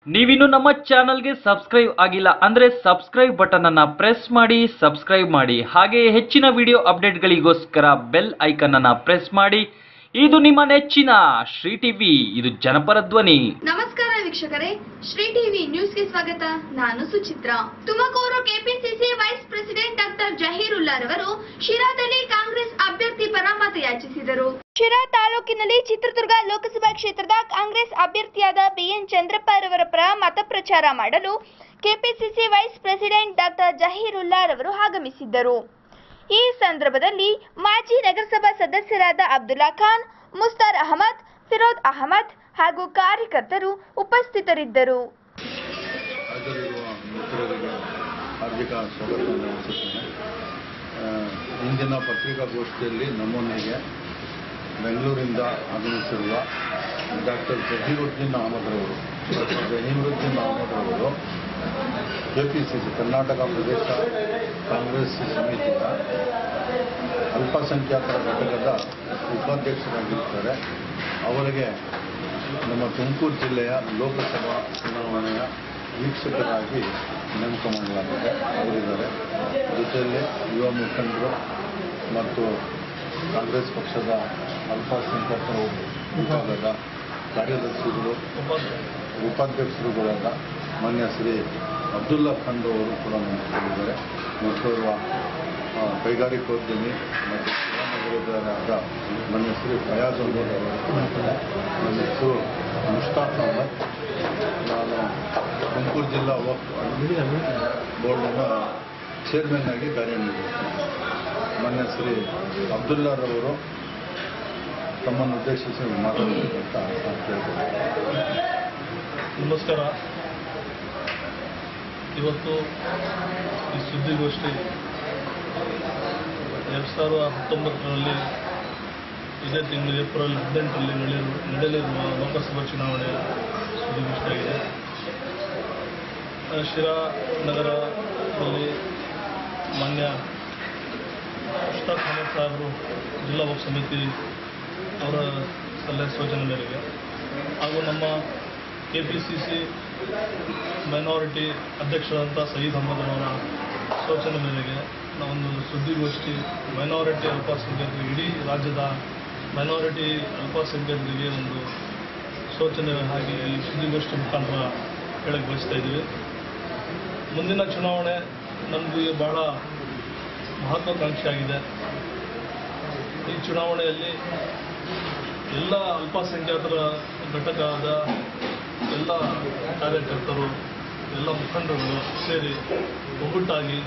ನೀವಿನ್ನು ನಮ್ಮ ಚಾನಲ್ಗೆ ಸಬ್ಸ್ಕ್ರೈಬ್ ಆಗಿಲ್ಲ ಅಂದ್ರೆ ಸಬ್ಸ್ಕ್ರೈಬ್ ಬಟನ್ ಅನ್ನ ಪ್ರೆಸ್ ಮಾಡಿ ಸಬ್ಸ್ಕ್ರೈಬ್ ಮಾಡಿ ಹಾಗೆ ಹೆಚ್ಚಿನ ವಿಡಿಯೋ ಅಪ್ಡೇಟ್ಗಳಿಗೋಸ್ಕರ ಬೆಲ್ ಐಕನ್ ಅನ್ನ ಪ್ರೆಸ್ ಮಾಡಿ ಇದು ನಿಮ್ಮ ನೆಚ್ಚಿನ ಶ್ರೀ ಟಿವಿ ಇದು ಜನಪರ ಧ್ವನಿ ನಮಸ್ಕಾರ ವೀಕ್ಷಕರೇ ಶ್ರೀ ಟಿವಿ ನ್ಯೂಸ್ಗೆ ಸ್ವಾಗತ ನಾನು Suchitra Tumakuru KPCC vice president doctor Zaheerulla ರವರು ಶಿರಾದಲ್ಲಿ ಕಾಂಗ್ರೆಸ್ ಅಭ್ಯರ್ಥಿ ಪರ ಮತಯಾಚಿಸಿದರು ಶಿರಾ ತಾಲೂಕಿನಲ್ಲಿ ಚಿತ್ರದುರ್ಗ ಲೋಕಸಭಾ ಕ್ಷೇತ್ರದ ಕಾಂಗ್ರೆಸ್ ಅಭ್ಯರ್ಥಿಯಾದ ಬಿಎನ್ ಚಂದ್ರಪ್ಪ ರವರ ಪರ ಮತ ಪ್ರಚಾರ ಮಾಡಲು KPCC vice president doctor Zaheerulla ರವರು ಆಗಮಿಸಿದ್ದರು ಈ ಸಂದರ್ಭದಲ್ಲಿ ಮಾಜಿ ನಗರಸಭಾ ಸದಸ್ಯರಾದ ಅಬ್ದುಲ್ಲಾ ಖಾನ್ ಮುಸ್ತಾರ್ ಅಹಮದ್ ಫಿರೋದ್ ಅಹಮದ್ ಹಾಗೂ ಕಾರ್ಯಕರ್ತರು ಉಪಸ್ಥಿತರಿದ್ದರು ಹಾಜರಿರುವ ಮಿತ್ರರಿಗೆ ಹಾರ್ದಿಕ ಸ್ವಾಗತವನ್ನು ತಿಳಿಸುತ್ತೇನೆ ಆ, ಇಂದಿನ ಪತ್ರಿಕಾಗೋಷ್ಠಿಯಲ್ಲಿ ನಮ್ಮೊಂದಿಗೆ ಬೆಂಗಳೂರಿಂದ ಆಗಮಿಸಿರುವ ಡಾಕ್ಟರ್ ಜಹೀರುದ್ದೀನ್ ಅಹಮದ್ ರವರು ಡಾಕ್ಟರ್ ಜಹೀರುದ್ದೀನ್ ಅಹಮದ್ ರವರು K P C C Karnataka Pradesh Congress ಸಮಿತಿಯ ಅಲ್ಪಸಂಖ್ಯಾತರ ಘಟಕದ ಉಪಾಧ್ಯಕ್ಷರಾಗಿರ್ತಾರೆ ಅವರಿಗೆ ನಮ್ಮ ತುಮಕೂರು ಜಿಲ್ಲೆಯ ಲೋಕಸಭಾ ಚುನಾವಣೆಯ ವೀಕ್ಷಕರಾಗಿ ನೇಮಕ ಮಾಡಲಾಗಿದೆ ಅವರಿದ್ದಾರೆ ಜೊತೆಯಲ್ಲಿ ಯುವ ಮುಖಂಡರು ಮತ್ತು ಕಾಂಗ್ರೆಸ್ ಪಕ್ಷದ ಅಲ್ಪಸಂಖ್ಯಾತರ ವಿಭಾಗದ ಕಾರ್ಯದರ್ಶಿಗಳು ಉಪಾಧ್ಯಕ್ಷರುಗಳಾದ ಮಾನ್ಯ ಶ್ರೀ ಅಬ್ದುಲ್ಲಾ ಖಾನ್ ಅವರು ಕೂಡ ನೇಮಿಸಿಕೊಂಡಿದ್ದಾರೆ ಮತ್ತು ಓರ್ವ ಆ, ಕೈಗಾರಿಕೋದ್ಯಮಿ ಮತ್ತು ಶಿವನಗರದವರಾದ ನನ್ನ ಹೆಸರು ಫಯಾಜ್ ಅಹಮದ್ ಅವರು ಕೂಡ ಇದ್ದಾರೆ. ನನ್ನ ಹೆಸರು ಮುಷ್ತಾಕ್ ಅಹಮದ್ ನಾನು ತುಮಕೂರು ಜಿಲ್ಲಾ ವಕ್ಫ್ ಬೋರ್ಡಿನ ಚೇರ್ಮನ್ ಆಗಿ ಕಾರ್ಯನಿರ್ವಹಿಸ್ತೀನಿ ನನ್ನ ಶ್ರೀ ಅಬ್ದುಲ್ಲಾರವರು ತಮ್ಮನ್ನು ಉದ್ದೇಶಿಸಿ ಮಾತಾಡಬೇಕಂತ ನಾನು ಕೇಳ್ತೀನಿ ನಮಸ್ಕಾರ ಇವತ್ತು ಈ ಸುದ್ದಿಗೋಷ್ಠಿ ಎರಡು ಸಾವಿರದ ಹತ್ತೊಂಬತ್ತರಲ್ಲಿ ಇದೇ ತಿಂಗಳು ಏಪ್ರಿಲ್ ಹದಿನೆಂಟರಲ್ಲಿ ನಡೆಯಲು ನಡೆಯಲಿರುವ ಲೋಕಸಭಾ ಚುನಾವಣೆಯ ಸುದ್ದಿಗೋಷ್ಠಿಯಾಗಿದೆ ಆ, ಶಿರಾ ನಗರದಲ್ಲಿ ಮಾನ್ಯ ಮುಷ್ತಾಕ್ ಅಹಮದ್ ಸಾಹೇಬರು ಜಿಲ್ಲಾ ವಕ್ ಸಮಿತಿ ಅವರ ಸಲಹೆ ಸೂಚನೆ ಮೇರೆಗೆ ಹಾಗೂ ನಮ್ಮ K P C C minority ಅಧ್ಯಕ್ಷರಾದಂಥ ಸಯೀದ್ ಅಹಮದ್ ಅವರ ಸೂಚನೆ ಮೇರೆಗೆ ನಾವೊಂದು ಸುದ್ದಿಗೋಷ್ಠಿ ಮೈನಾರಿಟಿ ಅಲ್ಪಸಂಖ್ಯಾತರಿಗೆ ಇಡೀ ರಾಜ್ಯದ ಮೈನಾರಿಟಿ ಅಲ್ಪಸಂಖ್ಯಾತರಿಗೆ ಒಂದು ಸೂಚನೆ ಹಾಗೆ ಈ ಸುದ್ದಿಗೋಷ್ಠಿ ಮುಖಾಂತರ ಹೇಳಕ್ಕೆ ಬಯಸ್ತಾ ಇದ್ದೀವಿ ಮುಂದಿನ ಚುನಾವಣೆ ನಮಗೆ ಬಹಳ ಮಹತ್ವಾಕಾಂಕ್ಷಿ ಆಗಿದೆ ಈ ಚುನಾವಣೆಯಲ್ಲಿ ಎಲ್ಲ ಅಲ್ಪಸಂಖ್ಯಾತರ ಘಟಕದ ಎಲ್ಲ ಕಾರ್ಯಕರ್ತರು ಎಲ್ಲ ಮುಖಂಡರುಗಳು ಸೇರಿ ಒಗ್ಗಟ್ಟಾಗಿ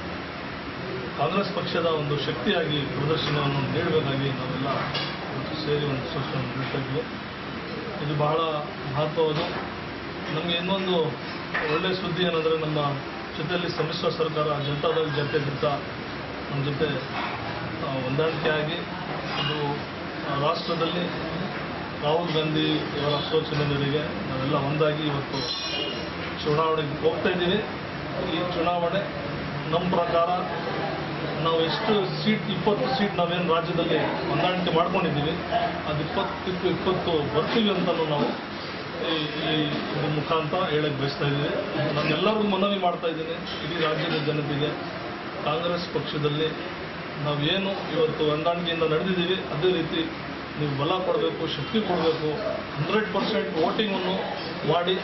ಕಾಂಗ್ರೆಸ್ ಪಕ್ಷದ ಒಂದು ಶಕ್ತಿಯಾಗಿ ಪ್ರದರ್ಶನವನ್ನು ನೀಡಬೇಕಾಗಿ ನಾವೆಲ್ಲ ಇವತ್ತು ಸೇರಿ ಒಂದು ಸೂಚನೆ ನೀಡ್ತಾ ಇದ್ವಿ ಇದು ಬಹಳ ಮಹತ್ವವಾದ ನಮಗೆ ಇನ್ನೊಂದು ಒಳ್ಳೆಯ ಸುದ್ದಿ ಏನಂದರೆ ನಮ್ಮ ಜೊತೆಯಲ್ಲಿ ಸಮ್ಮಿಶ್ರ ಸರ್ಕಾರ ಜನತಾದಳ ಜನತೆ ಜೊತೆ ನಮ್ಮ ಜೊತೆ ಆ, ಹೊಂದಾಣಿಕೆಯಾಗಿ ಇದು ಆ, ರಾಷ್ಟ್ರದಲ್ಲಿ ರಾಹುಲ್ ಗಾಂಧಿ ಅವರ ಸೂಚನೆ ಮೇರೆಗೆ ನಾವೆಲ್ಲ ಒಂದಾಗಿ ಇವತ್ತು ಚುನಾವಣೆಗೆ ಹೋಗ್ತಾ ಇದ್ದೀವಿ ಈ ಚುನಾವಣೆ ನಮ್ಮ ಪ್ರಕಾರ ನಾವು ಎಷ್ಟು ಸೀಟ್ ಇಪ್ಪತ್ತು ಸೀಟ್ ನಾವೇನು ರಾಜ್ಯದಲ್ಲಿ ಹೊಂದಾಣಿಕೆ ಮಾಡ್ಕೊಂಡಿದ್ದೀವಿ ಅದು ಇಪ್ಪತ್ತಕ್ಕೂ ಇಪ್ಪತ್ತು ಬರ್ತೀವಿ ಅಂತಲೂ ನಾವು ಈ ಈ ಇದ್ರ ಮುಖಾಂತರ ಹೇಳಕ್ಕೆ ಬಯಸ್ತಾ ಇದ್ದೀವಿ ನಾನು ಎಲ್ಲರಿಗೂ ಮನವಿ ಮಾಡ್ತಾ ಇದ್ದೀನಿ ಇಡೀ ರಾಜ್ಯದ ಜನತೆಗೆ ಕಾಂಗ್ರೆಸ್ ಪಕ್ಷದಲ್ಲಿ ನಾವೇನು ಇವತ್ತು ಹೊಂದಾಣಿಕೆಯಿಂದ ನಡೆದಿದ್ದೀವಿ ಅದೇ ರೀತಿ ನೀವು ಬಲ ಕೊಡಬೇಕು ಶಕ್ತಿ ಕೊಡಬೇಕು ಹಂಡ್ರೆಡ್ ಪರ್ಸೆಂಟ್ ವೋಟಿಂಗನ್ನು ಮಾಡಿ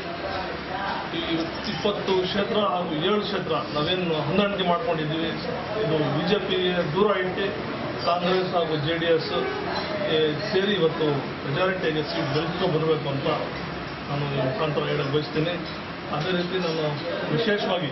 ಈ ಇಪ್ಪತ್ತು ಕ್ಷೇತ್ರ ಹಾಗೂ ಏಳು ಕ್ಷೇತ್ರ ನಾವೇನು ಹೊಂದಾಣಿಕೆ ಮಾಡ್ಕೊಂಡಿದ್ದೀವಿ ಇದು ಬಿ ಜೆ ಪಿಗೆ ದೂರ ಇಟ್ಟು ಕಾಂಗ್ರೆಸ್ ಹಾಗೂ ಜೆ ಡಿ ಎಸ್ ಸೇರಿ ಇವತ್ತು ಮೆಜಾರಿಟಿಗೆ ಸೀಟ್ ಗೆಲ್ಸ್ಕೊಂಡು ಬರಬೇಕು ಅಂತ ನಾನು ಈ ಮುಖಾಂತರ ಹೇಳಕ್ಕೆ ಬಯಸ್ತೀನಿ ಅದೇ ರೀತಿ ನಾನು ವಿಶೇಷವಾಗಿ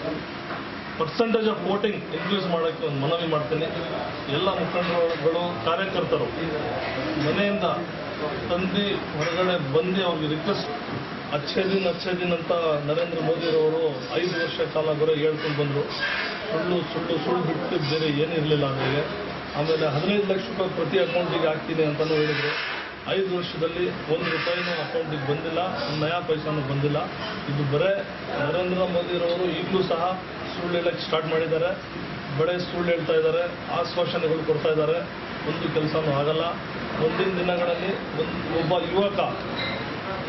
ಪರ್ಸೆಂಟೇಜ್ ಆಫ್ ವೋಟಿಂಗ್ ಇನ್ಕ್ರೀಸ್ ಮಾಡೋಕ್ಕೆ ಒಂದು ಮನವಿ ಮಾಡ್ತೀನಿ ಎಲ್ಲ ಮುಖಂಡರುಗಳು ಕಾರ್ಯಕರ್ತರು ಮನೆಯಿಂದ ತಂದು ಹೊರಗಡೆ ಬಂದು ಅವ್ರಿಗೆ ರಿಕ್ವೆಸ್ಟ್ ಅಚ್ಚೇ ದಿನ ಅಚ್ಚೇ ದಿನ ಅಂತ ನರೇಂದ್ರ ಮೋದಿರವರು ಐದು ವರ್ಷ ಕಾಲ ಬರೋ ಹೇಳ್ಕೊಂಡು ಬಂದರು ಸುಳ್ಳು ಸುಳ್ಳು ಸುಳ್ಳು ಬಿಟ್ಟು ಬೇರೆ ಏನಿರಲಿಲ್ಲ ಅವರಿಗೆ ಆಮೇಲೆ ಹದಿನೈದು ಲಕ್ಷ ರೂಪಾಯಿ ಪ್ರತಿ ಅಕೌಂಟಿಗೆ ಹಾಕ್ತೀನಿ ಅಂತಲೂ ಹೇಳಿದರು ಐದು ವರ್ಷದಲ್ಲಿ ಒಂದು ರೂಪಾಯಿನೂ ಅಕೌಂಟಿಗೆ ಬಂದಿಲ್ಲ ಒಂದು ನಯಾ ಪೈಸಾನು ಬಂದಿಲ್ಲ ಇದು ಬರೇ ನರೇಂದ್ರ ಮೋದಿರವರು ಈಗಲೂ ಸಹ ಸುಳ್ಳು ಹೇಳಕ್ಕೆ ಸ್ಟಾರ್ಟ್ ಮಾಡಿದ್ದಾರೆ ಬಡೇ ಸುಳ್ಳು ಹೇಳ್ತಾ ಇದ್ದಾರೆ ಆಶ್ವಾಸನೆಗಳು ಕೊಡ್ತಾ ಇದ್ದಾರೆ ಒಂದು ಕೆಲಸನೂ ಆಗಲ್ಲ ಮುಂದಿನ ದಿನಗಳಲ್ಲಿ ಒಂದು ಒಬ್ಬ ಯುವಕ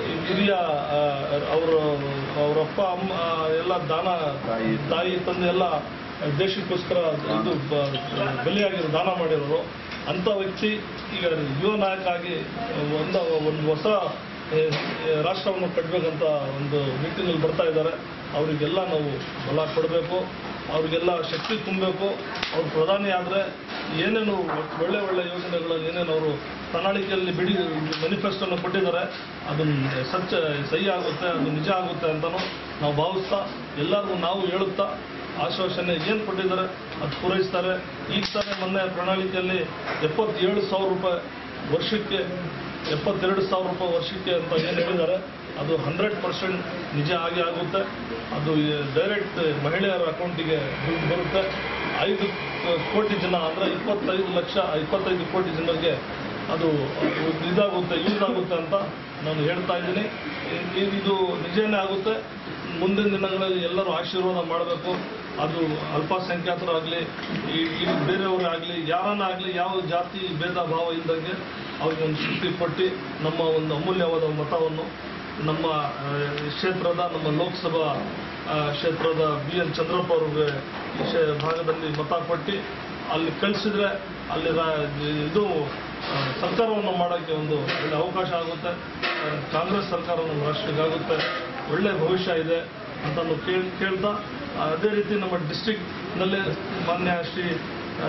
ಈ ಹಿರಿಯ ಆ, ಅವರು ಅವರಪ್ಪ ಅಮ್ಮ ಎಲ್ಲ ದಾನ ತಾಯಿ. ತಾಯಿ ತಂದೆ ಎಲ್ಲ ದೇಶಕ್ಕೋಸ್ಕರ ಇದು ಬ- ಬಲಿಯಾಗಿರೋ ದಾನ ಮಾಡಿರೋರು ಅಂಥ ವ್ಯಕ್ತಿ ಈಗ ಯುವ ನಾಯಕ ಆಗಿ ಒಂದು ಒಂದು ಹೊಸ ಏ, ಏ, ರಾಷ್ಟ್ರವನ್ನು ಕಟ್ಟಬೇಕಂತ ಒಂದು ನಿಟ್ಟಿನಲ್ಲಿ ಬರ್ತಾ ಇದ್ದಾರೆ ಅವರಿಗೆಲ್ಲ ನಾವು ಬಲ ಕೊಡಬೇಕು ಅವ್ರಿಗೆಲ್ಲ ಶಕ್ತಿ ತುಂಬಬೇಕು ಅವ್ರು ಪ್ರಧಾನಿ ಆದರೆ ಏನೇನು ಒಳ್ಳೆ ಒಳ್ಳೆ ಯೋಜನೆಗಳು ಏನೇನು ಅವರು ಪ್ರಣಾಳಿಕೆಯಲ್ಲಿ ಬಿಡಿ ಮ್ಯಾನಿಫೆಸ್ಟೋನ ಕೊಟ್ಟಿದ್ದಾರೆ ಅದನ್ನು ಸತ್ಯ ಸಹಿ ಆಗುತ್ತೆ ಅದು ನಿಜ ಆಗುತ್ತೆ ಅಂತಲೂ ನಾವು ಭಾವಿಸ್ತಾ ಎಲ್ಲರಿಗೂ ನಾವು ಹೇಳುತ್ತಾ ಆಶ್ವಾಸನೆ ಏನು ಕೊಟ್ಟಿದ್ದಾರೆ ಅದು ಪೂರೈಸ್ತಾರೆ ಈಗ ತಾನೇ ಮೊನ್ನೆ ಪ್ರಣಾಳಿಕೆಯಲ್ಲಿ ಎಪ್ಪತ್ತೇಳು ಸಾವಿರ ರೂಪಾಯಿ ವರ್ಷಕ್ಕೆ ಎಪ್ಪತ್ತೆರಡು ಸಾವಿರ ರೂಪಾಯಿ ವರ್ಷಕ್ಕೆ ಅಂತ ಏನು ಹೇಳಿದ್ದಾರೆ ಅದು ಹಂಡ್ರೆಡ್ ಪರ್ಸೆಂಟ್ ನಿಜ ಆಗಿ ಆಗುತ್ತೆ ಅದು ಡೈರೆಕ್ಟ್ ಮಹಿಳೆಯರ ಅಕೌಂಟಿಗೆ ದುಡ್ಡು ಬರುತ್ತೆ ಐದು ಕೋಟಿ ಜನ ಅಂದರೆ ಇಪ್ಪತ್ತೈದು ಲಕ್ಷ ಇಪ್ಪತ್ತೈದು ಕೋಟಿ ಜನರಿಗೆ ಅದು ಇದಾಗುತ್ತೆ ಯೂಸ್ ಆಗುತ್ತೆ ಅಂತ ನಾನು ಹೇಳ್ತಾ ಇದ್ದೀನಿ ಇ- ಇದು ನಿಜನೇ ಆಗುತ್ತೆ ಮುಂದಿನ ದಿನಗಳಲ್ಲಿ ಎಲ್ಲರೂ ಆಶೀರ್ವಾದ ಮಾಡಬೇಕು ಅದು ಅಲ್ಪಸಂಖ್ಯಾತರಾಗಲಿ ಈ ಈ ಬೇರೆಯವರಾಗಲಿ ಯಾರನ್ನ ಆಗಲಿ ಯಾವ ಜಾತಿ ಭೇದ ಭಾವ ಇಲ್ದಂಗೆ ಅವ್ರಿಗೆ ಒಂದು ಶಕ್ತಿ ಕೊಟ್ಟು ನಮ್ಮ ಒಂದು ಅಮೂಲ್ಯವಾದ ಮತವನ್ನು ನಮ್ಮ ಆ, ಕ್ಷೇತ್ರದ ನಮ್ಮ ಲೋಕಸಭಾ ಆ, ಕ್ಷೇತ್ರದ ಬಿ ಎನ್ ಚಂದ್ರಪ್ಪ ಅವ್ರಿಗೆ ಈ ಕ್ಷೇ- ಭಾಗದಲ್ಲಿ ಮತ ಕೊಟ್ಟು ಅಲ್ಲಿ ಕಳಿಸಿದ್ರೆ ಅಲ್ಲಿ ರಾ- ಇದು ಆ, ಸರ್ಕಾರವನ್ನು ಮಾಡೋಕ್ಕೆ ಒಂದು ಒಳ್ಳೆ ಅವಕಾಶ ಆಗುತ್ತೆ ಆ, ಕಾಂಗ್ರೆಸ್ ಸರ್ಕಾರ ನಮ್ಮ ರಾಷ್ಟ್ರಕ್ಕೆ ಆಗುತ್ತೆ ಒಳ್ಳೆ ಭವಿಷ್ಯ ಇದೆ ಅಂತ ನಾವು ಕೇಳ್ ಕೇಳ್ತಾ ಆ, ಅದೇ ರೀತಿ ನಮ್ಮ ಡಿಸ್ಟಿಕ್ನಲ್ಲಿ ಮಾನ್ಯ ಶ್ರೀ ಆ,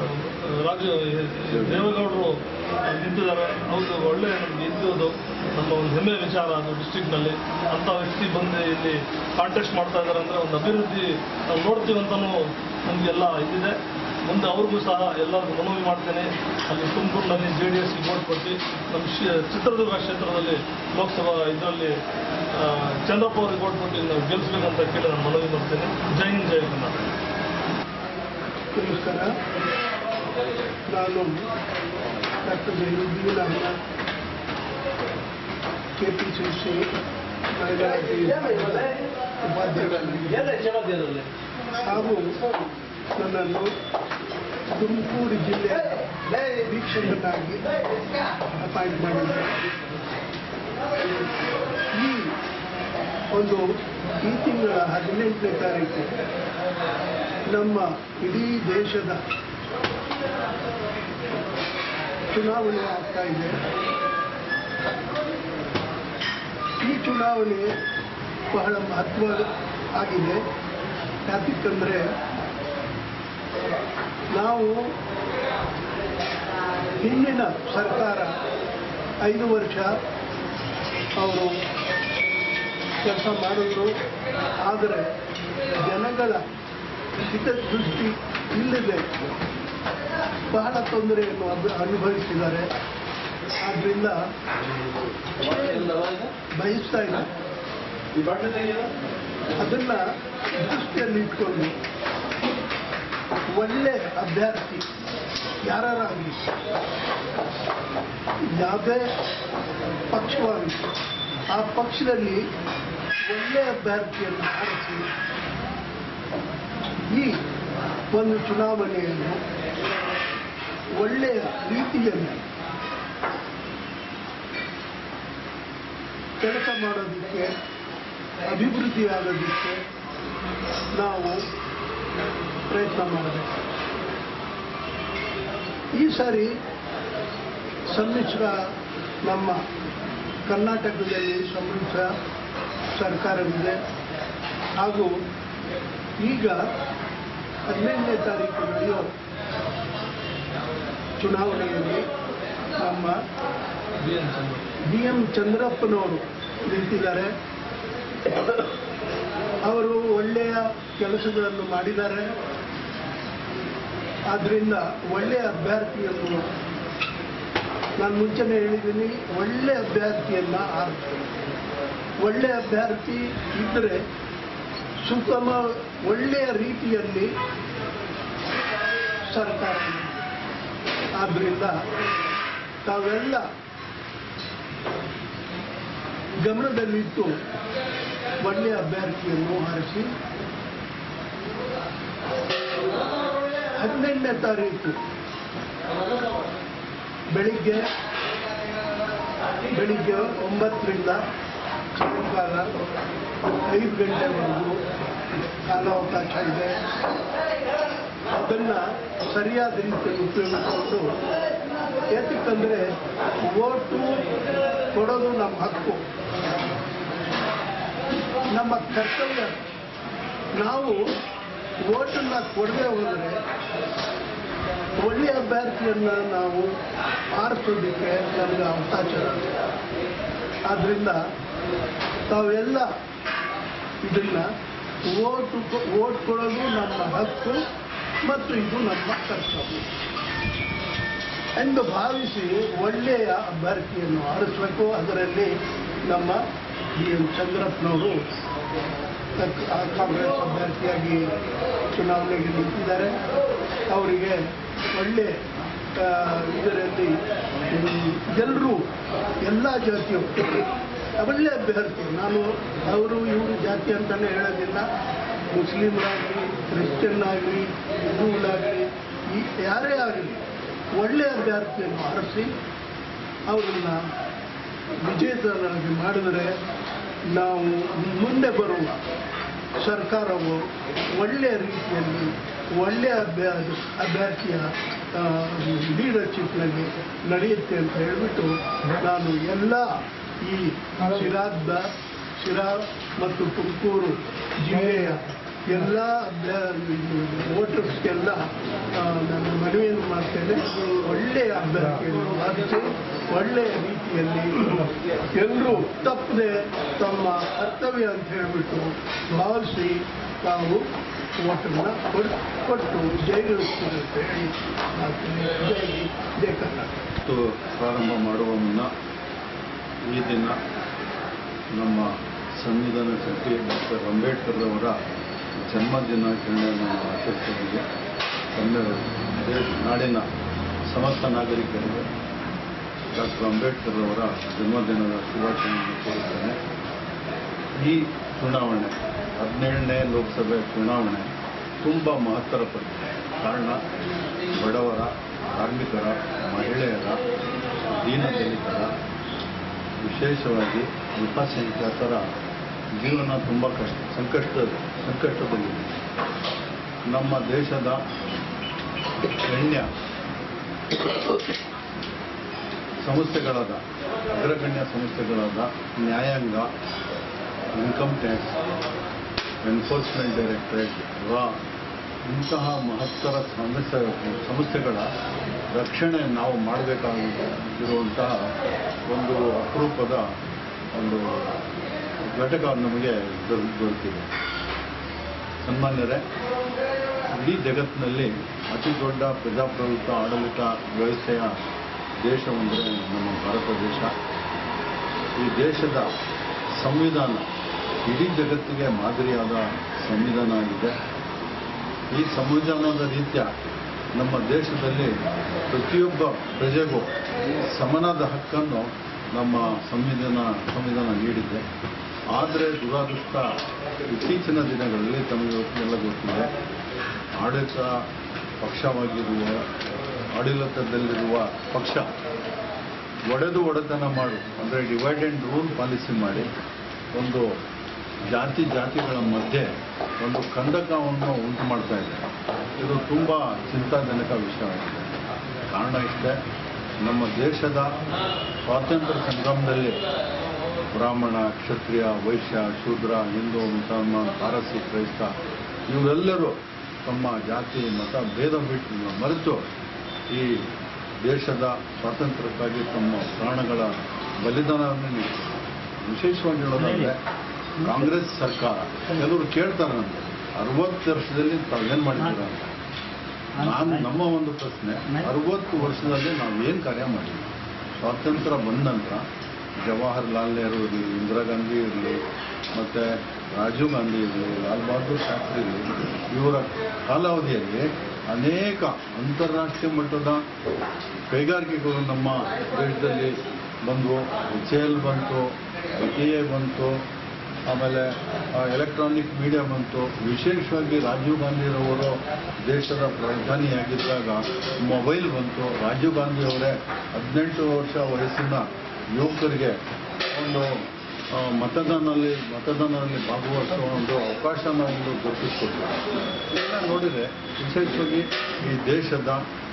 ರಾಜ ದೇವೇಗೌಡರು ನಿಂತಿದ್ದಾರೆ ಹೌದು ಒಳ್ಳೆ ನಮ್ಗೆ ಇದ್ದೋದು ನಮ್ಮ ಒಂದು ಹೆಮ್ಮೆಯ ವಿಚಾರ ಅದು ಡಿಸ್ಟಿಕ್ನಲ್ಲಿ ಅಂಥ ವ್ಯಕ್ತಿ ಬಂದು ಇಲ್ಲಿ ಕಾಂಟೆಸ್ಟ್ ಮಾಡ್ತಾ ಇದ್ದಾರೆ ಅಂದರೆ ಒಂದು ಅಭಿವೃದ್ಧಿ ನಾವು ನೋಡ್ತೀವಿ ಅಂತಲೂ ನಮಗೆಲ್ಲ ಇದಿದೆ ಮುಂದೆ ಅವ್ರಿಗೂ ಸಹ ಎಲ್ಲರಿಗೂ ಮನವಿ ಮಾಡ್ತೇನೆ ಅಲ್ಲಿ ತುಮಕೂರಿನಲ್ಲಿ ಜೆ ಡಿ ಎಸ್ಗೆ ವೋಟ್ ಕೊಟ್ಟು ನಮ್ಮ ಶಿ- ಚಿತ್ರದುರ್ಗ ಕ್ಷೇತ್ರದಲ್ಲಿ ಲೋಕಸಭಾ ಇದರಲ್ಲಿ ಚಂದ್ರಪ್ಪ ಅವ್ರಿಗೆ ವೋಟ್ ಕೊಟ್ಟು ನಾವು ಗೆಲ್ಲಿಸ್ಬೇಕಂತ ಕೇಳಿ ನಾನು ಮನವಿ ಮಾಡ್ತೇನೆ ಜೈ ಹಿಂದ್ ಜೈ ಕರ್ನಾಟಕ ನಮಸ್ಕಾರ ನಾನು doctor Zainuddin Ahmed K P C C ಉಪಾಧ್ಯಕ್ಷರಾಗಿ ಹಾಗೂ ನನ್ನನ್ನು ತುಮಕೂರು ಜಿಲ್ಲೆಯ ವೀಕ್ಷಕನಾಗಿ ಅಪಾಯಿಂಟ್ ಮಾಡಿದ್ದಾರೆ ಈ ಒಂದು ಈ ತಿಂಗಳ ಹದಿನೆಂಟನೇ ತಾರೀಕು ನಮ್ಮ ಇಡೀ ದೇಶದ ಚುನಾವಣೆ ಆಗ್ತಾ ಇದೆ ಈ ಚುನಾವಣೆ ಬಹಳ ಮಹತ್ವ ಆಗಿದೆ ಯಾಕಂದರೆ ನಾವು ಹಿಂದಿನ ಸರ್ಕಾರ ಐದು ವರ್ಷ ಅವರು ಕೆಲಸ ಮಾಡಿದ್ರು ಆದರೆ ಜನಗಳ ಹಿತದೃಷ್ಟಿ ಇಲ್ಲದೆ ಬಹಳ ತೊಂದರೆಯನ್ನು ಅಭಿ- ಅನುಭವಿಸಿದ್ದಾರೆ ಆದ್ರಿಂದ ಬಯಸ್ತಾ ಇಲ್ಲ ಅದನ್ನ ದೃಷ್ಟಿಯಲ್ಲಿ ಇಟ್ಕೊಂಡು ಒಳ್ಳೆ ಅಭ್ಯರ್ಥಿ ಯಾರಾಗಲಿ ಯಾವುದೇ ಪಕ್ಷವಾಗಲಿ ಆ ಪಕ್ಷದಲ್ಲಿ ಒಳ್ಳೆ ಅಭ್ಯರ್ಥಿಯನ್ನು ಆರಿಸಿ ಈ ಒಂದು ಚುನಾವಣೆಯನ್ನು ಒಳ್ಳೆಯ ರೀತಿಯಲ್ಲಿ ಕೆಲಸ ಮಾಡೋದಕ್ಕೆ ಅಭಿವೃದ್ಧಿ ಆಗೋದಕ್ಕೆ ನಾವು ಪ್ರಯತ್ನ ಮಾಡಬೇಕು ಈ ಸಾರಿ ಸಮ್ಮಿಶ್ರ ನಮ್ಮ ಕರ್ನಾಟಕದಲ್ಲಿ ಸಮ್ಮಿಶ್ರ ಸರ್ಕಾರವಿದೆ ಹಾಗೂ ಈಗ ಹದಿನೈದನೇ ತಾರೀಕು ನಡೆಯೋ ಚುನಾವಣೆಯಲ್ಲಿ ನಮ್ಮ B N Chandra B M ಚಂದ್ರಪ್ಪನವರು ನಿಂತಿದ್ದಾರೆ ಅವರು ಒಳ್ಳೆಯ ಕೆಲಸಗಳನ್ನು ಮಾಡಿದ್ದಾರೆ ಆದ್ದರಿಂದ ಒಳ್ಳೆಯ ಅಭ್ಯರ್ಥಿಯನ್ನು ನಾನು ಮುಂಚೆನೇ ಹೇಳಿದ್ದೀನಿ ಒಳ್ಳೆ ಅಭ್ಯರ್ಥಿಯನ್ನ ಆರಿಸಿ ಒಳ್ಳೆಯ ಅಭ್ಯರ್ಥಿ ಇದ್ದರೆ ಸುತ್ತಮ ಒಳ್ಳೆಯ ರೀತಿಯಲ್ಲಿ ಸರ್ಕಾರ ಆದ್ದರಿಂದ ತಾವೆಲ್ಲ ಗಮನದಲ್ಲಿಟ್ಟು ಒಳ್ಳೆಯ ಅಭ್ಯರ್ಥಿಯನ್ನು ಆರಿಸಿ ಹದಿನೆಂಟನೇ ತಾರೀಕು ಬೆಳಿಗ್ಗೆ ಬೆಳಿಗ್ಗೆ ಒಂಬತ್ತರಿಂದ ಸಾಯಂಕಾಲ ಐದು ಗಂಟೆವರೆಗೂ ಕಾಲಾವಕಾಶ ಇದೆ ಅದನ್ನು ಸರಿಯಾದ ರೀತಿಯಲ್ಲಿ ಉಪಯೋಗಿಸಿಕೊಂಡು ಏತಕ್ಕಂದರೆ ಓಟು ಕೊಡೋದು ನಮ್ಮ ಹಕ್ಕು ನಮ್ಮ ಕರ್ತವ್ಯ ನಾವು ಓಟನ್ನು ಕೊಡದೆ ಹೋದರೆ ಒಳ್ಳೆಯ ಅಭ್ಯರ್ಥಿಯನ್ನು ನಾವು ಆರಿಸೋದಕ್ಕೆ ನಮಗೆ ಅವಕಾಶ ಇರುತ್ತೆ ಆದ್ದರಿಂದ ತಾವೆಲ್ಲ ಇದನ್ನು ಓಟು ಓಟ್ ಕೊಡೋದು ನಮ್ಮ ಹಕ್ಕು ಮತ್ತು ಇದು ನಮ್ಮ ಕರ್ತವ್ಯ ಎಂದು ಭಾವಿಸಿ ಒಳ್ಳೆಯ ಅಭ್ಯರ್ಥಿಯನ್ನು ಆರಿಸಬೇಕು ಅದರಲ್ಲಿ ನಮ್ಮ ಬಿ ಎಂ ಚಂದ್ರಪ್ಪನವರು ತಕ್ಕ- ಆ ಕಾಂಗ್ರೆಸ್ ಅಭ್ಯರ್ಥಿಯಾಗಿ ಚುನಾವಣೆಗೆ ನಿಂತಿದ್ದಾರೆ ಅವರಿಗೆ ಒಳ್ಳೆ ಆ, ಇದರಲ್ಲಿ ಎಲ್ಲರೂ ಎಲ್ಲ ಜಾತಿಯವರು ಒಳ್ಳೆ ಅಭ್ಯರ್ಥಿ ನಾನು ಅವರು ಇವರು ಜಾತಿ ಅಂತಲೇ ಹೇಳೋದಿಲ್ಲ ಮುಸ್ಲಿಮರಾಗಲಿ ಕ್ರಿಶ್ಚಿಯನ್ ಆಗಲಿ ಹಿಂದೂಗಳಾಗಲಿ ಈ ಯಾರೇ ಆಗಲಿ ಒಳ್ಳೆಯ ಅಭ್ಯರ್ಥಿಯನ್ನು ಆರಿಸಿ ಅವರನ್ನು ವಿಜೇತರಾಗಿ ಮಾಡಿದರೆ ನಾವು ಮುಂದೆ ಬರುವ ಸರ್ಕಾರವು ಒಳ್ಳೆಯ ರೀತಿಯಲ್ಲಿ ಒಳ್ಳೆಯ ಅಭ್ಯ ಅಭ್ಯರ್ಥಿಯ ಲೀಡರ್ಶಿಪ್ನಲ್ಲಿ ನಡೆಯುತ್ತೆ ಅಂತ ಹೇಳಿಬಿಟ್ಟು ನಾನು ಎಲ್ಲ ಈ ಶಿರಾದ ಶಿರಾ ಮತ್ತು ತುಮಕೂರು ಜಿಲ್ಲೆಯ ಎಲ್ಲ ವೋಟರ್ಸ್ಗೆಲ್ಲ ನಾನು ಮನವಿಯನ್ನು ಮಾಡ್ತೇನೆ ಒಳ್ಳೆಯ ಅಭ್ಯರ್ಥಿಯನ್ನು ಆರಿಸಿ ಒಳ್ಳೆಯ ರೀತಿಯಲ್ಲಿ ಎಲ್ಲರೂ ತಪ್ಪದೆ ತಮ್ಮ ಕರ್ತವ್ಯ ಅಂತ ಹೇಳಿಬಿಟ್ಟು ಭಾವಿಸಿ ತಾವು ಓಟನ್ನು ಕೊಡ್- ಕೊಟ್ಟು ಜಯಗಳಿಸ್ತೀರಿ ಅಂತ ಹೇಳಿ ಮಾಡ್ತೀನಿ. ಜೈ ಜೈ ಕರ್ನಾಟಕ ಮತ್ತು ಪ್ರಾರಂಭ ಮಾಡುವ ಮುನ್ನ ಈ ದಿನ ನಮ್ಮ ಸಂವಿಧಾನ ಶಿಲ್ಪಿ ಡಾಕ್ಟರ್ ಅಂಬೇಡ್ಕರ್ ಅವರ ಜನ್ಮ ದಿನಾಚರಣೆಯನ್ನು ನಾವು ಆಚರಿಸಿದ್ದೀವಿ ಕನ್ನಡ ದೇಶ ನಾಡಿನ ಸಮಸ್ತ ನಾಗರಿಕರಿಗೆ ಡಾಕ್ಟರ್ ಅಂಬೇಡ್ಕರ್ ಅವರ ಜನ್ಮದಿನದ ಶುಭಾಶಯವನ್ನು ಕೋರುತ್ತೇನೆ ಈ ಚುನಾವಣೆ ಹದಿನೇಳನೇ ಲೋಕಸಭೆ ಚುನಾವಣೆ ತುಂಬ ಮಹತ್ತರ ಪಟ್ಟಿದೆ ಕಾರಣ ಬಡವರ ಕಾರ್ಮಿಕರ ಮಹಿಳೆಯರ ದೀನದಲಿತರ ವಿಶೇಷವಾಗಿ ಅಲ್ಪಸಂಖ್ಯಾತರ ಜೀವನ ತುಂಬ ಕಷ್ಟ ಸಂಕಷ್ಟ ಸಂಕಷ್ಟದಲ್ಲಿದೆ ನಮ್ಮ ದೇಶದ ಗಣ್ಯ ಸಂಸ್ಥೆಗಳಾದ ಅಗ್ರಗಣ್ಯ ಸಂಸ್ಥೆಗಳಾದ ನ್ಯಾಯಾಂಗ ಇನ್ಕಮ್ ಟ್ಯಾಕ್ಸ್ ಎನ್ಫೋರ್ಸ್ಮೆಂಟ್ ಡೈರೆಕ್ಟರೇಟ್ ರಾ ಇಂತಹ ಮಹತ್ತರ ಸಮಸ್ಯೆ ಸಂಸ್ಥೆಗಳ ರಕ್ಷಣೆ ನಾವು ಮಾಡಬೇಕಾಗಿರುವಂತಹ ಒಂದು ಅಪರೂಪದ ಒಂದು ಘಟಕ ನಮಗೆ ದೊರ- ದೊರಕಿದೆ ಸನ್ಮಾನ್ಯರೇ ಇಡೀ ಜಗತ್ತಿನಲ್ಲಿ ಅತಿ ದೊಡ್ಡ ಪ್ರಜಾಪ್ರಭುತ್ವ ಆಡಳಿತ ವ್ಯವಸ್ಥೆಯ ದೇಶವೆಂದರೆ ನಮ್ಮ ಭಾರತ ದೇಶ ಈ ದೇಶದ ಸಂವಿಧಾನ ಇಡೀ ಜಗತ್ತಿಗೆ ಮಾದರಿಯಾದ ಸಂವಿಧಾನ ಆಗಿದೆ ಈ ಸಂವಿಧಾನದ ರೀತ್ಯ ನಮ್ಮ ದೇಶದಲ್ಲಿ ಪ್ರತಿಯೊಬ್ಬ ಪ್ರಜೆಗೂ ಸಮನಾದ ಹಕ್ಕನ್ನು ನಮ್ಮ ಸಂವಿಧಾನ ಸಂವಿಧಾನ ನೀಡಿದೆ ಆದರೆ ದುರಾದೃಷ್ಟ ಇತ್ತೀಚಿನ ದಿನಗಳಲ್ಲಿ ತಮಗೆ ಎಲ್ಲ ಗೊತ್ತಿದೆ ಆಡಳಿತ ಪಕ್ಷವಾಗಿರುವ ಆಡಳಿತದಲ್ಲಿರುವ ಪಕ್ಷ ಒಡೆದು ಒಡೆತನ ಮಾಡು ಅಂದರೆ ಡಿವೈಡ್ ಆ್ಯಂಡ್ ರೂಲ್ ಪಾಲಿಸಿ ಮಾಡಿ ಒಂದು ಜಾತಿ ಜಾತಿಗಳ ಮಧ್ಯೆ ಒಂದು ಕಂದಕವನ್ನು ಉಂಟು ಮಾಡ್ತಾ ಇದೆ ಇದು ತುಂಬ ಚಿಂತಾಜನಕ ವಿಷಯವಾಗಿದೆ ಕಾರಣ ಇಷ್ಟೇ ನಮ್ಮ ದೇಶದ ಸ್ವಾತಂತ್ರ್ಯ ಸಂಗ್ರಾಮದಲ್ಲಿ ಬ್ರಾಹ್ಮಣ ಕ್ಷತ್ರಿಯ ವೈಶ್ಯ ಶೂದ್ರ ಹಿಂದೂ ಮುಸಲ್ಮಾನ್ ಪಾರಸಿ ಕ್ರೈಸ್ತ ಇವರೆಲ್ಲರೂ ತಮ್ಮ ಜಾತಿ ಮತ ಭೇದ ಬಿಟ್ಟು ಮರೆತು ಈ ದೇಶದ ಸ್ವಾತಂತ್ರ್ಯಕ್ಕಾಗಿ ತಮ್ಮ ಪ್ರಾಣಗಳ ಬಲಿದಾನವನ್ನು ನೀಡಿದರು ವಿಶೇಷವಾಗಿ ಹೇಳೋದಾದ್ರೆ ಕಾಂಗ್ರೆಸ್ ಸರ್ಕಾರ ಕೆಲವರು ಕೇಳ್ತಾರೆ ನಮಗೆ ಅರವತ್ತು ವರ್ಷದಲ್ಲಿ ತಾವೇನು ಮಾಡಿದ್ದೀರಾ ಅಂತ ನಾನು ನಮ್ಮ ಒಂದು ಪ್ರಶ್ನೆ ಅರವತ್ತು ವರ್ಷದಲ್ಲಿ ನಾವು ಏನು ಕಾರ್ಯ ಮಾಡಿದ್ವಿ ಸ್ವಾತಂತ್ರ್ಯ ಬಂದ ನಂತರ ಜವಾಹರ್ಲಾಲ್ ನೆಹರು ಇರಲಿ ಇಂದಿರಾ ಗಾಂಧಿ ಇರಲಿ ಮತ್ತು ರಾಜೀವ್ ಗಾಂಧಿ ಇರಲಿ ಲಾಲ್ ಬಹದ್ದೂರ್ ಶಾಸ್ತ್ರಿ ಇರಲಿ ಇವರ ಕಾಲಾವಧಿಯಲ್ಲಿ ಅನೇಕ ಅಂತಾರಾಷ್ಟ್ರೀಯ ಮಟ್ಟದ ಕೈಗಾರಿಕೆಗಳು ನಮ್ಮ ದೇಶದಲ್ಲಿ ಬಂದವು ಎಚ್ ಎಲ್ ಬಂತು ಐ ಟಿ ಐ ಬಂತು ಆಮೇಲೆ ಎಲೆಕ್ಟ್ರಾನಿಕ್ ಮೀಡಿಯಾ ಬಂತು ವಿಶೇಷವಾಗಿ ರಾಜೀವ್ ಗಾಂಧಿರವರು ದೇಶದ ಪ್ರಧಾನಿಯಾಗಿದ್ದಾಗ ಮೊಬೈಲ್ ಬಂತು ರಾಜೀವ್ ಗಾಂಧಿ ಅವರೇ ಹದಿನೆಂಟು ವರ್ಷ ವಯಸ್ಸಿನ ಯುವಕರಿಗೆ ಒಂದು ಆ, ಮತದಾನದಲ್ಲಿ ಮತದಾನದಲ್ಲಿ ಭಾಗವಹಿಸುವ ಒಂದು ಅವಕಾಶನ ಒಂದು ದೊರಕಿಸ್ಕೊಟ್ರು ಇದನ್ನ ನೋಡಿದರೆ ವಿಶೇಷವಾಗಿ ಈ ದೇಶದ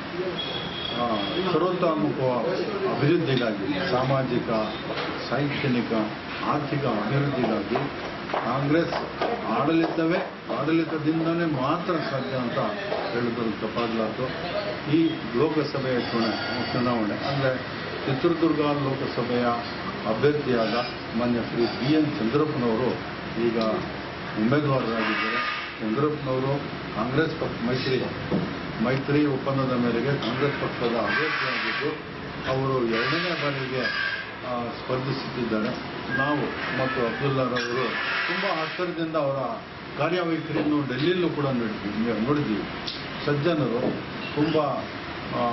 ಆ, ಸರ್ವತೋಮುಖ ಅಭಿವೃದ್ಧಿಗಾಗಿ ಸಾಮಾಜಿಕ ಶೈಕ್ಷಣಿಕ ಆರ್ಥಿಕ ಅಭಿವೃದ್ಧಿಗಾಗಿ ಕಾಂಗ್ರೆಸ್ ಆಡಳಿತವೇ ಆಡಳಿತದಿಂದನೇ ಮಾತ್ರ ಸಾಧ್ಯ ಅಂತ ಹೇಳಿದ್ರು ತಪ್ಪಾಗಲಾರ್ದು ಈ ಲೋಕಸಭೆಯ ಚುನ ಚುನಾವಣೆ ಅಂದರೆ ಚಿತ್ರದುರ್ಗ ಲೋಕಸಭೆಯ ಅಭ್ಯರ್ಥಿಯಾದ ಮಾನ್ಯ ಶ್ರೀ ಬಿ ಎನ್ ಚಂದ್ರಪ್ಪನವರು ಈಗ ಉಮೇದುವಾರರಾಗಿದ್ದಾರೆ ಚಂದ್ರಪ್ಪನವರು ಕಾಂಗ್ರೆಸ್ ಪಕ್ಷ ಮೈತ್ರಿ ಮೈತ್ರಿ ಒಪ್ಪಂದದ ಮೇರೆಗೆ ಕಾಂಗ್ರೆಸ್ ಪಕ್ಷದ ಅಭ್ಯರ್ಥಿಯಾಗಿದ್ದು ಅವರು ಎರಡನೇ ಬಾರಿಗೆ ಆ, ಸ್ಪರ್ಧಿಸುತ್ತಿದ್ದಾರೆ ನಾವು ಮತ್ತು ಅಬ್ದುಲ್ಲಾರವರು ತುಂಬ ಹತ್ತಿರದಿಂದ ಅವರ ಕಾರ್ಯವೈಖರಿಯನ್ನು ಡೆಲ್ಲಿಯಲ್ಲೂ ಕೂಡ ನೋಡಿದ್ವಿ ನೋಡಿದ್ದೀವಿ ಸಜ್ಜನರು ತುಂಬ ಆ,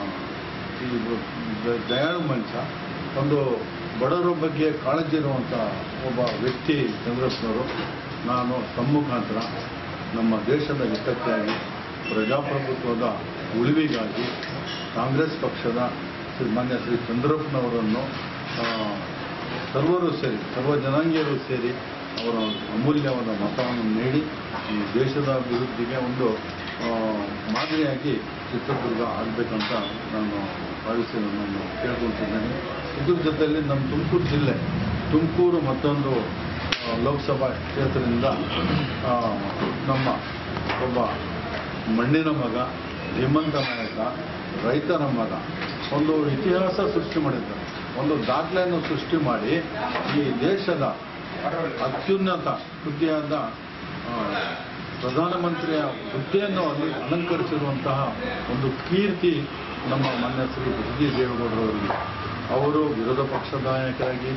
ಈ ದ- ದಯಾಳು ಮನುಷ್ಯ ಒಂದು ಬಡವರ ಬಗ್ಗೆ ಕಾಳಜಿ ಇರುವಂಥ ಒಬ್ಬ ವ್ಯಕ್ತಿ ಚಂದ್ರಪ್ಪನವರು ನಾನು ತಮ್ಮ ಮುಖಾಂತರ ನಮ್ಮ ದೇಶದ ಹಿತಕ್ಕಾಗಿ ಪ್ರಜಾಪ್ರಭುತ್ವದ ಉಳಿವಿಗಾಗಿ ಕಾಂಗ್ರೆಸ್ ಪಕ್ಷದ ಶ್ರೀ ಮಾನ್ಯ ಶ್ರೀ ಚಂದ್ರಪ್ಪನವರನ್ನು ಆ, ಸರ್ವರು ಸೇರಿ ಸರ್ವ ಜನಾಂಗೀಯರು ಸೇರಿ ಅವರ ಅಮೂಲ್ಯವಾದ ಮತವನ್ನು ನೀಡಿ ಈ ದೇಶದ ಅಭಿವೃದ್ಧಿಗೆ ಒಂದು ಆ, ಮಾದರಿಯಾಗಿ ಚಿತ್ರದುರ್ಗ ಆಗಬೇಕಂತ ನಾನು ಭಾವಿಸಿ ನಾನು ಕೇಳ್ಕೊಳ್ತಿದ್ದೇನೆ ಇದ್ರ ಜೊತೆಯಲ್ಲಿ ನಮ್ಮ ತುಮಕೂರು ಜಿಲ್ಲೆ ತುಮಕೂರು ಮತ್ತೊಂದು ಆ, ಲೋಕಸಭಾ ಕ್ಷೇತ್ರದಿಂದ ಆ, ನಮ್ಮ ಒಬ್ಬ ಮಣ್ಣಿನ ಮಗ ಧೀಮಂತ ನಾಯಕ ರೈತರ ಮಗ ಒಂದು ಇತಿಹಾಸ ಸೃಷ್ಟಿ ಮಾಡಿದ್ದಾರೆ ಒಂದು ದಾಖಲೆಯನ್ನು ಸೃಷ್ಟಿ ಮಾಡಿ ಈ ದೇಶದ ಅತ್ಯುನ್ನತ ಹುದ್ದೆಯಾದ ಆ, ಪ್ರಧಾನಮಂತ್ರಿಯ ಹುದ್ದೆಯನ್ನು ಅಲ್ಲಿ ಅಲಂಕರಿಸಿರುವಂತಹ ಒಂದು ಕೀರ್ತಿ ನಮ್ಮ ಮಾನ್ಯ ಶ್ರೀ ಎಚ್ ಡಿ ದೇವೇಗೌಡರವರಿಗೆ ಅವರು ವಿರೋಧ ಪಕ್ಷದ ನಾಯಕರಾಗಿ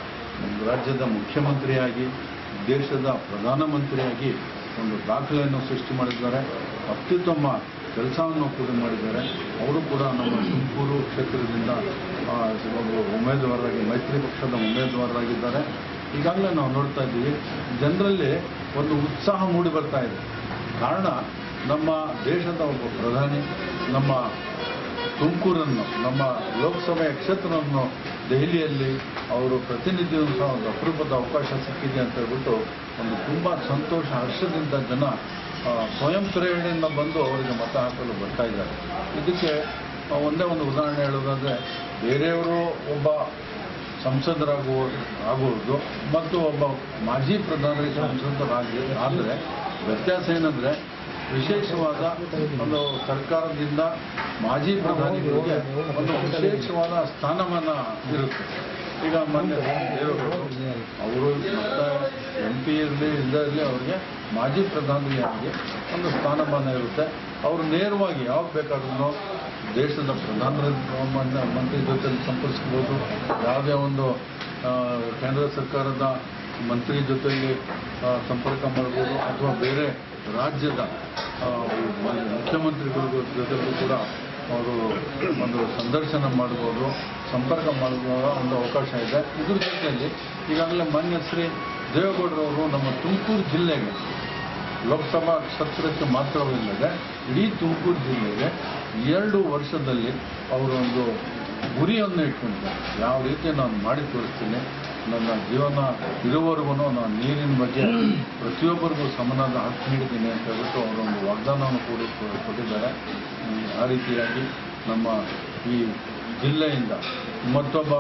ರಾಜ್ಯದ ಮುಖ್ಯಮಂತ್ರಿಯಾಗಿ ದೇಶದ ಪ್ರಧಾನಮಂತ್ರಿಯಾಗಿ ಒಂದು ದಾಖಲೆಯನ್ನು ಸೃಷ್ಟಿ ಮಾಡಿದ್ದಾರೆ ಅತ್ಯುತ್ತಮ ಕೆಲಸವನ್ನು ಕೂಡ ಮಾಡಿದ್ದಾರೆ ಅವರು ಕೂಡ ನಮ್ಮ ತುಮಕೂರು ಕ್ಷೇತ್ರದಿಂದ ಆ, ಒಬ್ಬ ಉಮೇದುವಾರರಾಗಿ ಮೈತ್ರಿ ಪಕ್ಷದ ಉಮೇದುವಾರರಾಗಿದ್ದಾರೆ ಈಗಾಗಲೇ ನಾವು ನೋಡ್ತಾ ಇದ್ದೀವಿ ಜನರಲ್ಲಿ ಒಂದು ಉತ್ಸಾಹ ಮೂಡಿ ಬರ್ತಾ ಇದೆ ಕಾರಣ ನಮ್ಮ ದೇಶದ ಒಬ್ಬ ಪ್ರಧಾನಿ ನಮ್ಮ ತುಮಕೂರನ್ನು ನಮ್ಮ ಲೋಕಸಭೆಯ ಕ್ಷೇತ್ರವನ್ನು ದೆಹಲಿಯಲ್ಲಿ ಅವರು ಪ್ರತಿನಿಧಿಸುವಂಥ ಒಂದು ಅಪರೂಪದ ಅವಕಾಶ ಸಿಕ್ಕಿದೆ ಅಂತ ಹೇಳ್ಬಿಟ್ಟು ಒಂದು ತುಂಬ ಸಂತೋಷ ಹರ್ಷದಿಂದ ಜನ ಆ, ಸ್ವಯಂ ಪ್ರೇರಣೆಯಿಂದ ಬಂದು ಅವರಿಗೆ ಮತ ಹಾಕಲು ಬರ್ತಾ ಇದ್ದಾರೆ ಇದಕ್ಕೆ ಆ, ಒಂದೇ ಒಂದು ಉದಾಹರಣೆ ಹೇಳೋದಾದರೆ ಬೇರೆಯವರು ಒಬ್ಬ ಸಂಸದರಾಗುವ ಆಗುವುದು ಮತ್ತು ಒಬ್ಬ ಮಾಜಿ ಪ್ರಧಾನಿ ಸಂಸದರಾಗಿ ಆದರೆ ವ್ಯತ್ಯಾಸ ಏನಂದರೆ ವಿಶೇಷವಾದ ಒಂದು ಸರ್ಕಾರದಿಂದ ಮಾಜಿ ಪ್ರಧಾನಿಗಳಿಗೆ ಒಂದು ವಿಶೇಷವಾದ ಸ್ಥಾನಮಾನ ಇರುತ್ತೆ ಈಗ ಮೊನ್ನೆ ದೇವೇಗೌಡರು ಅವರು ಮತ್ತೆ ಎಂ ಪಿ ಇರಲಿ ಇಲ್ಲದೇ ಇರಲಿ ಅವರಿಗೆ ಮಾಜಿ ಪ್ರಧಾನಿಯಾಗಿ ಒಂದು ಸ್ಥಾನಮಾನ ಇರುತ್ತೆ ಅವರು ನೇರವಾಗಿ ಯಾವಾಗ ಬೇಕಾದ್ರೂ ದೇಶದ ಪ್ರಧಾನ ಮಂತ್ರಿ ಜೊತೆ ಸಂಪರ್ಕಿಸ್ಬೋದು ಯಾವುದೇ ಒಂದು ಆ, ಕೇಂದ್ರ ಸರ್ಕಾರದ ಮಂತ್ರಿ ಜೊತೆಗೆ ಆ, ಸಂಪರ್ಕ ಮಾಡ್ಬೋದು ಅಥವಾ ಬೇರೆ ರಾಜ್ಯದ ಆ, ಮುಖ್ಯಮಂತ್ರಿಗಳ ಜೊತೆಗೂ ಕೂಡ ಅವರು ಒಂದು ಸಂದರ್ಶನ ಮಾಡ್ಬೋದು ಸಂಪರ್ಕ ಮಾಡುವ ಒಂದು ಅವಕಾಶ ಇದೆ ಇದ್ರ ಜೊತೆಯಲ್ಲಿ ಈಗಾಗಲೇ ಮಾನ್ಯ ಶ್ರೀ ದೇವೇಗೌಡರವರು ನಮ್ಮ ತುಮಕೂರು ಜಿಲ್ಲೆಗೆ ಲೋಕಸಭಾ ಕ್ಷೇತ್ರಕ್ಕೆ ಮಾತ್ರವಿಲ್ಲದೆ ಇಡೀ ತುಮಕೂರು ಜಿಲ್ಲೆಗೆ ಎರಡು ವರ್ಷದಲ್ಲಿ ಅವರು ಒಂದು ಗುರಿಯನ್ನು ಇಟ್ಕೊಂಡಿದ್ದಾರೆ ಯಾವ ರೀತಿ ನಾನು ಮಾಡಿ ತೋರಿಸ್ತೀನಿ ನನ್ನ ಜೀವನ ಇರುವವರೆಗೂ ನಾನು ನೀರಿನ ಬಗ್ಗೆ ಪ್ರತಿಯೊಬ್ಬರಿಗೂ ಸಮನಾದ ಹಕ್ಕು ನೀಡ್ತೀನಿ ಅಂತ ಹೇಳ್ಬಿಟ್ಟು ಅವರೊಂದು ವಾಗ್ದಾನವನ್ನು ಕೂಡ ಕೊಟ್ಟಿದ್ದಾರೆ ಹ್ಮ್, ಆ ರೀತಿಯಾಗಿ ನಮ್ಮ ಈ ಜಿಲ್ಲೆಯಿಂದ ಮತ್ತೊಬ್ಬ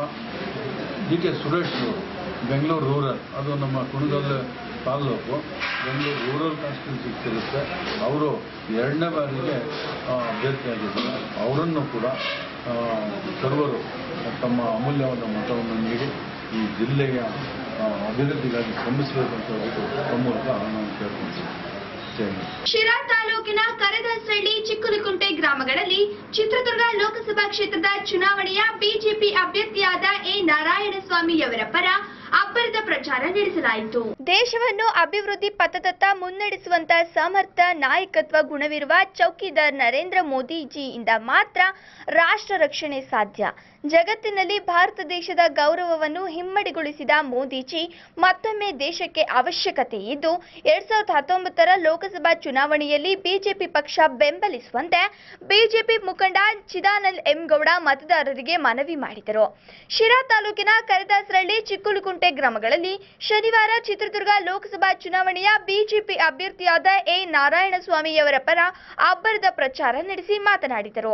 ಡಿ ಕೆ ಸುರೇಶ್ ಅವರು ಬೆಂಗಳೂರು ರೂರಲ್ ಅದು ನಮ್ಮ ಕುಣಗಲ್ ತಾಲ್ಲೂಕು ಬೆಂಗಳೂರು ರೂರಲ್ ಕಾನ್ಸ್ಟಿಟ್ಯೂನ್ಸಿ ಸಿಗುತ್ತೆ ಅವರು ಎರಡನೇ ಬಾರಿಗೆ ಆ, ಅಭ್ಯರ್ಥಿಯಾಗಿದ್ದಾರೆ ಅವರನ್ನು ಕೂಡ ಆ, ಸರ್ವರು ತಮ್ಮ ಅಮೂಲ್ಯವಾದ ಮತವನ್ನು ನೀಡಿ ಈ ಜಿಲ್ಲೆಯ ಆ, ಅಭಿವೃದ್ಧಿಗಾಗಿ ಶ್ರಮಿಸಬೇಕು ಅಂತ ಹೇಳ್ಬಿಟ್ಟು ತಮ್ಮ ಮೂಲಕ ನಾನು ಕೇಳ್ಕೊಳ್ತೀನಿ ಜೈ ಹಿಂದ್. ಶಿರಾ ತಾಲೂಕಿನ ಕರದಾಸಹಳ್ಳಿ ಚಿಕ್ಕಲಕುಂಟೆ ಗ್ರಾಮಗಳಲ್ಲಿ ಚಿತ್ರದುರ್ಗ ಲೋಕಸಭಾ ಕ್ಷೇತ್ರದ ಚುನಾವಣೆಯ ಬಿಜೆಪಿ ಅಭ್ಯರ್ಥಿಯಾದ ಎ ನಾರಾಯಣಸ್ವಾಮಿಯವರ ಪರ ಅಬ್ಬರದ ಪ್ರಚಾರ ನಡೆಸಲಾಯಿತು ದೇಶವನ್ನು ಅಭಿವೃದ್ಧಿ ಪಥದತ್ತ ಮುನ್ನಡೆಸುವಂತ ಸಮರ್ಥ ನಾಯಕತ್ವ ಗುಣವಿರುವ ಚೌಕಿದಾರ್ ನರೇಂದ್ರ ಮೋದಿಜಿಯಿಂದ ಮಾತ್ರ ರಾಷ್ಟ್ರ ರಕ್ಷಣೆ ಸಾಧ್ಯ ಜಗತ್ತಿನಲ್ಲಿ ಭಾರತ ದೇಶದ ಗೌರವವನ್ನು ಹಿಮ್ಮಡಿಗೊಳಿಸಿದ ಮೋದಿಜಿ ಮತ್ತೊಮ್ಮೆ ದೇಶಕ್ಕೆ ಅವಶ್ಯಕತೆ ಇದ್ದು ಎರಡ್ ಸಾವಿರದ ಹತ್ತೊಂಬತ್ತರ ಲೋಕಸಭಾ ಚುನಾವಣೆಯಲ್ಲಿ ಬಿಜೆಪಿ ಪಕ್ಷ ಬೆಂಬಲಿಸುವಂತೆ ಬಿಜೆಪಿ ಮುಖಂಡ ಚಿದಾನಂದ್ ಎಂ ಗೌಡ ಮತದಾರರಿಗೆ ಮನವಿ ಮಾಡಿದರು ಶಿರಾ ತಾಲೂಕಿನ ಕರಿದಾಸರಳ್ಳಿ ಚಿಕ್ಕುಲುಕುಂಟೆ ಗ್ರಾಮಗಳಲ್ಲಿ ಶನಿವಾರ ಚಿತ್ರದುರ್ಗ ಲೋಕಸಭಾ ಚುನಾವಣೆಯ ಬಿಜೆಪಿ ಅಭ್ಯರ್ಥಿಯಾದ ಎ ನಾರಾಯಣಸ್ವಾಮಿಯವರ ಪರ ಅಬ್ಬರದ ಪ್ರಚಾರ ನಡೆಸಿ ಮಾತನಾಡಿದರು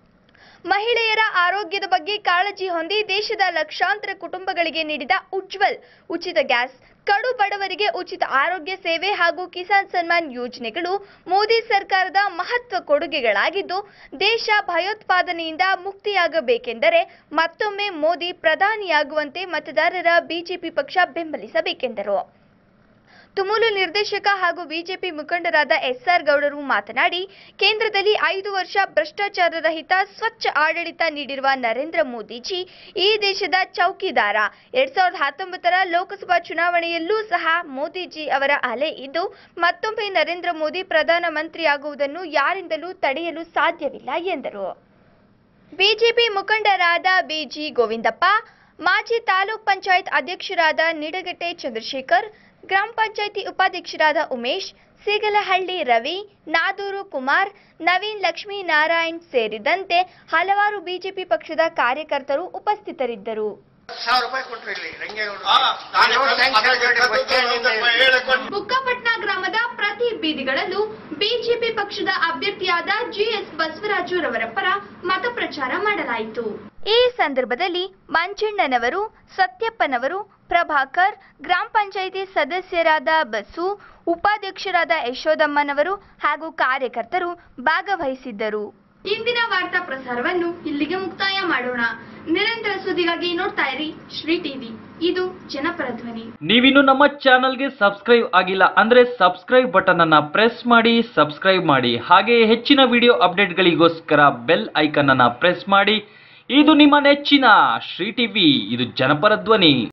ಮಹಿಳೆಯರ ಆರೋಗ್ಯದ ಬಗ್ಗೆ ಕಾಳಜಿ ಹೊಂದಿ ದೇಶದ ಲಕ್ಷಾಂತರ ಕುಟುಂಬಗಳಿಗೆ ನೀಡಿದ ಉಜ್ವಲ್ ಉಚಿತ ಗ್ಯಾಸ್ ಕಡು ಬಡವರಿಗೆ ಉಚಿತ ಆರೋಗ್ಯ ಸೇವೆ ಹಾಗೂ ಕಿಸಾನ್ ಸನ್ಮಾನ್ ಯೋಜನೆಗಳು ಮೋದಿ ಸರ್ಕಾರದ ಮಹತ್ವ ಕೊಡುಗೆಗಳಾಗಿದ್ದು ದೇಶ ಭಯೋತ್ಪಾದನೆಯಿಂದ ಮುಕ್ತಿಯಾಗಬೇಕೆಂದರೆ ಮತ್ತೊಮ್ಮೆ ಮೋದಿ ಪ್ರಧಾನಿಯಾಗುವಂತೆ ಮತದಾರರ ಬಿಜೆಪಿ ಪಕ್ಷ ಬೆಂಬಲಿಸಬೇಕೆಂದರು ತುಮುಲು ನಿರ್ದೇಶಕ ಹಾಗೂ ಬಿಜೆಪಿ ಮುಖಂಡರಾದ ಎಸ್ಆರ್ ಗೌಡರು ಮಾತನಾಡಿ ಕೇಂದ್ರದಲ್ಲಿ ಐದು ವರ್ಷ ಭ್ರಷ್ಟಾಚಾರ ರಹಿತ ಸ್ವಚ್ಛ ಆಡಳಿತ ನೀಡಿರುವ ನರೇಂದ್ರ ಮೋದಿಜಿ ಈ ದೇಶದ ಚೌಕಿದಾರ ಎರಡ್ ಸಾವಿರದ ಹತ್ತೊಂಬತ್ತರ ಲೋಕಸಭಾ ಚುನಾವಣೆಯಲ್ಲೂ ಸಹ ಮೋದಿಜಿ ಅವರ ಅಲೆ ಇದ್ದು ಮತ್ತೊಮ್ಮೆ ನರೇಂದ್ರ ಮೋದಿ ಪ್ರಧಾನಮಂತ್ರಿಯಾಗುವುದನ್ನು ಯಾರಿಂದಲೂ ತಡೆಯಲು ಸಾಧ್ಯವಿಲ್ಲ ಎಂದರು ಬಿಜೆಪಿ ಮುಖಂಡರಾದ ಬಿಜಿ ಗೋವಿಂದಪ್ಪ ಮಾಜಿ ತಾಲೂಕ್ ಪಂಚಾಯತ್ ಅಧ್ಯಕ್ಷರಾದ ನಿಡಗಟ್ಟೆ ಚಂದ್ರಶೇಖರ್ ಗ್ರಾಮ ಪಂಚಾಯಿತಿ ಉಪಾಧ್ಯಕ್ಷರಾದ ಉಮೇಶ್ ಸಿಗಲಹಳ್ಳಿ ರವಿ ನಾದೂರು ಕುಮಾರ್ ನವೀನ್ ಲಕ್ಷ್ಮೀನಾರಾಯಣ್ ಸೇರಿದಂತೆ ಹಲವಾರು ಬಿಜೆಪಿ ಪಕ್ಷದ ಕಾರ್ಯಕರ್ತರು ಉಪಸ್ಥಿತರಿದ್ದರು ಸಾವಿರ ರೂಪಾಯಿ ಕೊಟ್ರು ಇಲ್ಲಿ ರಂಗೇಗೌಡರು ನಾನು ಸ್ಯಾಂಕ್ಷನ್ ಮಾಡಿ ಬಸ್ ಸ್ಟ್ಯಾಂಡಿಂದ ಬುಕ್ಕಾಪಟ್ನ ಗ್ರಾಮದ ಪ್ರತಿ ಬೀದಿಗಳಲ್ಲೂ ಬಿಜೆಪಿ ಪಕ್ಷದ ಅಭ್ಯರ್ಥಿಯಾದ ಜಿಎಸ್ ಬಸವರಾಜುರವರ ಪರ ಮತ ಪ್ರಚಾರ ಮಾಡಲಾಯಿತು ಈ ಸಂದರ್ಭದಲ್ಲಿ ಮಂಜಣ್ಣನವರು ಸತ್ಯಪ್ಪನವರು ಪ್ರಭಾಕರ್ ಗ್ರಾಮ ಪಂಚಾಯಿತಿ ಸದಸ್ಯರಾದ ಬಸು ಉಪಾಧ್ಯಕ್ಷರಾದ ಯಶೋದಮ್ಮನವರು ಹಾಗೂ ಕಾರ್ಯಕರ್ತರು ಭಾಗವಹಿಸಿದ್ದರು ಇಂದಿನ ವಾರ್ತಾ ಪ್ರಸಾರವನ್ನು ಇಲ್ಲಿಗೆ ಮುಕ್ತಾಯ ಮಾಡೋಣ ನಿರಂತರ ಸುದ್ದಿಗಾಗಿ ನೋಡ್ತಾ ಇರಿ ಶ್ರೀ ಟಿವಿ ಇದು ಜನಪರ ಧ್ವನಿ ನೀವಿನ್ನು ನಮ್ಮ ಚಾನಲ್ಗೆ ಸಬ್ಸ್ಕ್ರೈಬ್ ಆಗಿಲ್ಲ ಅಂದ್ರೆ ಸಬ್ಸ್ಕ್ರೈಬ್ ಬಟನ್ ಅನ್ನ ಪ್ರೆಸ್ ಮಾಡಿ ಸಬ್ಸ್ಕ್ರೈಬ್ ಮಾಡಿ ಹಾಗೆ ಹೆಚ್ಚಿನ ವಿಡಿಯೋ ಅಪ್ಡೇಟ್ಗಳಿಗೋಸ್ಕರ ಬೆಲ್ ಐಕನ್ ಅನ್ನ ಪ್ರೆಸ್ ಮಾಡಿ ಇದು ನಿಮ್ಮ ನೆಚ್ಚಿನ ಶ್ರೀ ಟಿವಿ ಇದು ಜನಪರ ಧ್ವನಿ